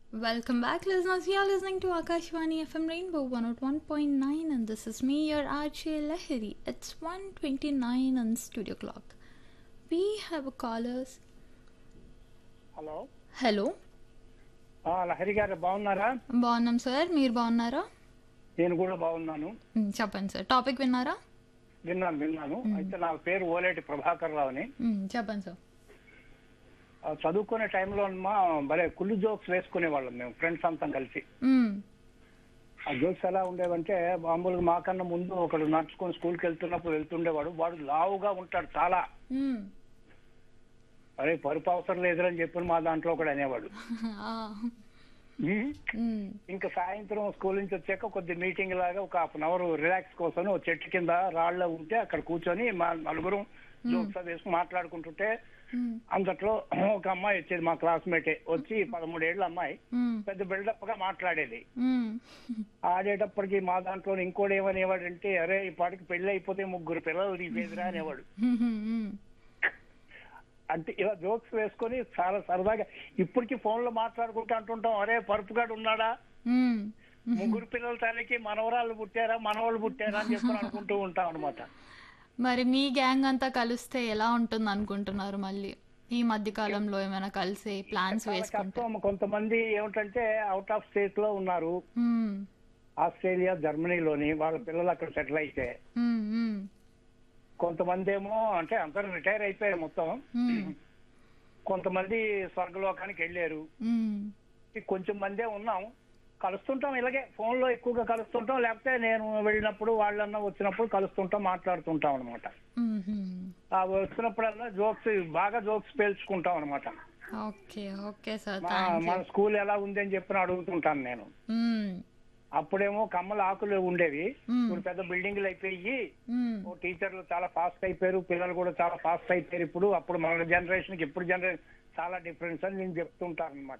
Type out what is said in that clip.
Welcome back, listeners. You are listening to Akashwani FM Rainbow 101.9, and this is me, your RJ Lahiri. It's 1.29 on studio clock. We have a callers. Hello hello ఆ, లహరి గారు బాగున్నారా బాగున్నాం sir మీరు బాగున్నారా నేను కూడా బాగున్నాను మ్, చెప్పండి సార్ టాపిక్ విన్నారా విన్నాను విన్నాను అయితే నా పేరు ఓలేటి ప్రభాకర్ రావుని మ్, చెప్పండి సార్ ఆ, చదువుకునే టైంలో మా భలే కుళ్ళు జోక్స్ వేసుకునే వాళ్ళం మేము ఫ్రెండ్స్ అంతా కలిసి మ్, ఆ జోక్స్ ఎలా ఉండేవంటే మామూలుగా మాకన్నా ముందు ఒకడు నడుచుకొని స్కూల్కి వెళ్తున్నప్పుడు వెళ్తుండేవాడు వాడు లావుగా ఉంటాడు చాలా మ్, అరే పరుపు అవసరం లేదురని చెప్పి మా దాంట్లో ఒకడు అనేవాడు ఆ, ఉమ్. మ్, ఇంకా సాయంత్రం స్కూల్ నుంచి వచ్చాక కొద్ది మీటింగ్ లాగా ఒక హాఫ్ అన్ అవర్ రిలాక్స్ కోసం ఒక చెట్టు కింద రాళ్ళ ఉంటే అక్కడ కూర్చొని మా నలుగురు జోక్స్ అవి వేసుకుని మాట్లాడుకుంటుంటే మ్, అంతట్లో ఒక అమ్మాయి వచ్చేది మా క్లాస్మేటే వచ్చి పదమూడేళ్ల అమ్మాయి మ్, పెద్ద బిల్డప్ గా మాట్లాడేది మ్, ఆడేటప్పటికి మా దాంట్లో ఇంకోటి ఏమనేవాడంటే అరే ఈ పాటికి పెళ్లి అయిపోతే ముగ్గురు పిల్లలు తీసేదిరా అనేవాడు మ్, మ్, అంటే ఇలా జోక్స్ వేసుకొని చాలా సరదాగా ఇప్పటికి ఫోన్ లో మాట్లాడుకుంటూ అంటుంటాం అరే పరుపుగాడు ఉన్నాడా మ్, ముగ్గురు పిల్లల తల్లికి మనవరాళ్ళు పుట్టారా మనవాళ్ళు పుట్టారా అని చెప్పి అనుకుంటూ ఉంటాం అనమాట మరి మీ గ్యాంగ్ అంతా కలిస్తే ఎలా ఉంటుంది అనుకుంటున్నారు మళ్ళీ ఈ మధ్య కాలంలో ఏమైనా కలిసి ప్లాన్స్ వేసుకుంటే కష్టం కొంతమంది ఏమిటంటే అవుట్ ఆఫ్ స్టేట్ లో ఉన్నారు మ్మ్. ఆస్ట్రేలియా జర్మనీలోని వాళ్ళ పిల్లలు అక్కడ సెటిల్ అయితే మ్మ్, మ్మ్, కొంతమంది ఏమో అంటే అందరూ రిటైర్ అయిపోయారు మొత్తం మ్మ్, కొంతమంది స్వర్గలోకానికి వెళ్ళారు మ్మ్. కొంచెం మందే ఉన్నాం కలుస్తుంటాం ఇలాగే ఫోన్ లో ఎక్కువగా కలుస్తుంటాం లేకపోతే నేను వెళ్ళినప్పుడు వాళ్ళన్నా వచ్చినప్పుడు కలుస్తుంటాం మాట్లాడుతుంటాం అనమాట మ్మ్. ఆ వచ్చినప్పుడల్లా జోక్స్ బాగా జోక్స్ పేల్చుకుంటాం అనమాట ఓకే ఓకే సార్ మా థ్యాంక్ మన స్కూల్ ఎలా ఉంది అని చెప్పి అడుగుతుంటాను నేను యూ అప్పుడేమో కమ్మల ఆకులు ఉండేవి మ్మ్. ఇప్పుడు పెద్ద బిల్డింగ్లు అయిపోయి మ్మ్. ఓ టీచర్లు చాలా ఫాస్ట్ అయిపోయారు పిల్లలు కూడా చాలా ఫాస్ట్ అయిపోయారు ఇప్పుడు అప్పుడు మన జనరేషన్ కి ఇప్పుడు జనరేషన్ చాలా డిఫరెన్స్ అని నేను చెప్తుంటాను అనమాట